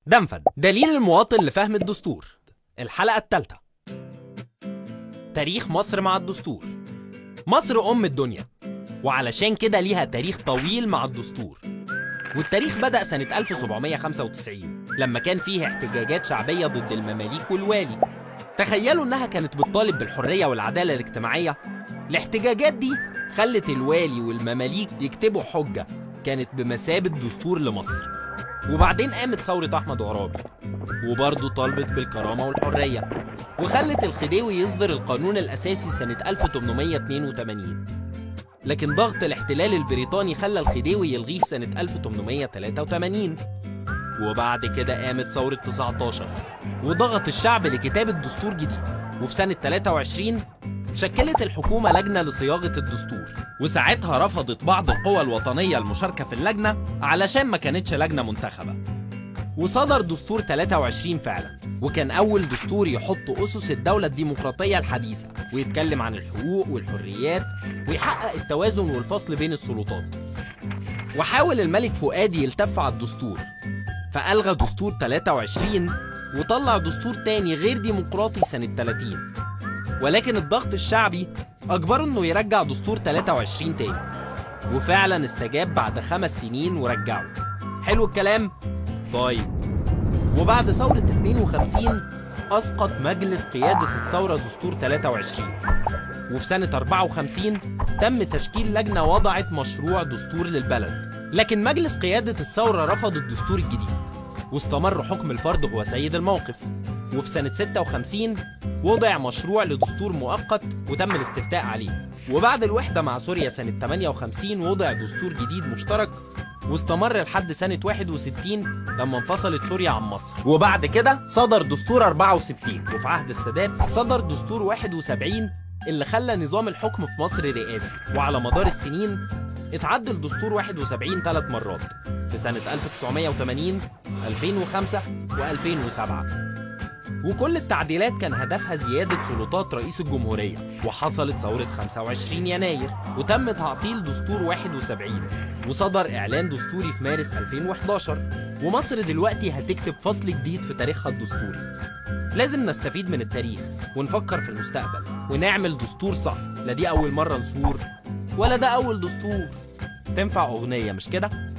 دنفد دليل المواطن لفهم الدستور الحلقة الثالثة تاريخ مصر مع الدستور مصر أم الدنيا وعلشان كده ليها تاريخ طويل مع الدستور والتاريخ بدأ سنة 1795 لما كان فيه احتجاجات شعبية ضد المماليك والوالي تخيلوا إنها كانت بتطالب بالحرية والعدالة الاجتماعية الاحتجاجات دي خلت الوالي والمماليك يكتبوا حجة كانت بمثابة دستور لمصر وبعدين قامت ثورة أحمد عرابي وبرضه طالبت بالكرامة والحرية وخلت الخديوي يصدر القانون الأساسي سنة 1882 لكن ضغط الاحتلال البريطاني خلى الخديوي يلغيه سنة 1883 وبعد كده قامت ثورة 19 وضغط الشعب لكتابة دستور جديد وفي سنة 23 شكلت الحكومة لجنة لصياغة الدستور وساعتها رفضت بعض القوى الوطنية المشاركة في اللجنة علشان ما كانتش لجنة منتخبة وصدر دستور 23 فعلا وكان أول دستور يحط أسس الدولة الديمقراطية الحديثة ويتكلم عن الحقوق والحريات ويحقق التوازن والفصل بين السلطات وحاول الملك فؤاد يلتف على الدستور فألغى دستور 23 وطلع دستور تاني غير ديمقراطي سنة 30 ولكن الضغط الشعبي أجبره إنه يرجع دستور 23 تاني وفعلا استجاب بعد خمس سنين ورجعه حلو الكلام؟ طيب وبعد ثورة 52 أسقط مجلس قيادة الثورة دستور 23 وفي سنة 54 تم تشكيل لجنة وضعت مشروع دستور للبلد لكن مجلس قيادة الثورة رفض الدستور الجديد واستمر حكم الفرد هو سيد الموقف وفي سنة 56 وضع مشروع لدستور مؤقت وتم الاستفتاء عليه وبعد الوحدة مع سوريا سنة 58 وضع دستور جديد مشترك واستمر لحد سنة 61 لما انفصلت سوريا عن مصر وبعد كده صدر دستور 64 وفي عهد السادات صدر دستور 71 اللي خلى نظام الحكم في مصر رئاسي وعلى مدار السنين اتعدل دستور 71 ثلاث مرات في سنة 1980 2005 و2007 وكل التعديلات كان هدفها زيادة سلطات رئيس الجمهورية وحصلت ثورة 25 يناير وتم تعطيل دستور 71 وصدر إعلان دستوري في مارس 2011 ومصر دلوقتي هتكتب فصل جديد في تاريخها الدستوري لازم نستفيد من التاريخ ونفكر في المستقبل ونعمل دستور صح لا دي أول مرة نصور ولا ده أول دستور تنفع أغنية مش كده؟